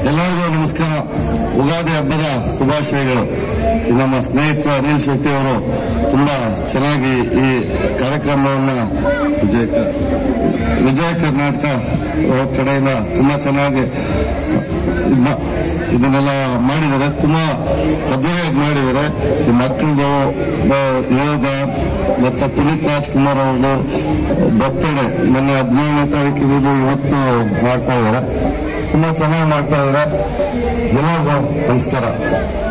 ಎಲ್ಲರಿಗೂ ನಮಸ್ಕಾರ ಉಗಾದಿ ಹಬ್ಬದ ಶುಭಾಶಯಗಳು ಈ ನಮ್ಮ ಸ್ನೇಹಿತರು ಅನಿಲ್ ಶೆಟ್ಟಿ ಅವರು ತುಂಬಾ ಚೆನ್ನಾಗಿ ಈ ಕಾರ್ಯಕ್ರಮವನ್ನ ವಿಜಯ ಕ- ವಿಜಯ ಕರ್ನಾಟಕ ಅವ್ರ ಕಡೆಯಿಂದ ತುಂಬಾ ಚೆನ್ನಾಗಿ ಇದ್ ಮಾ- ಇದನ್ನೆಲ್ಲ ಮಾಡಿದ್ದಾರೆ ತುಂಬಾ ಅದ್ದೂರಿಯಾಗಿ ಮಾಡಿದ್ದಾರೆ ಈ ಮಕ್ಕಳದು ಯೋಗ ಮತ್ತೆ ಪುನೀತ್ ರಾಜ್ಕುಮಾರ್ ಅವ್ರದ್ದು ಬರ್ತಡೇ ಮೊನ್ನೆ ಹದಿನೇಳನೇ ತಾರೀಕಿಗೆ ಇವತ್ತು ಮಾಡ್ತಾ ಇದ್ದಾರೆ ತುಂಬಾ ಚೆನ್ನಾಗಿ ಮಾಡ್ತಾ ಇದ್ದಾರೆ ಎಲ್ಲರಿಗೂ ನಮಸ್ಕಾರ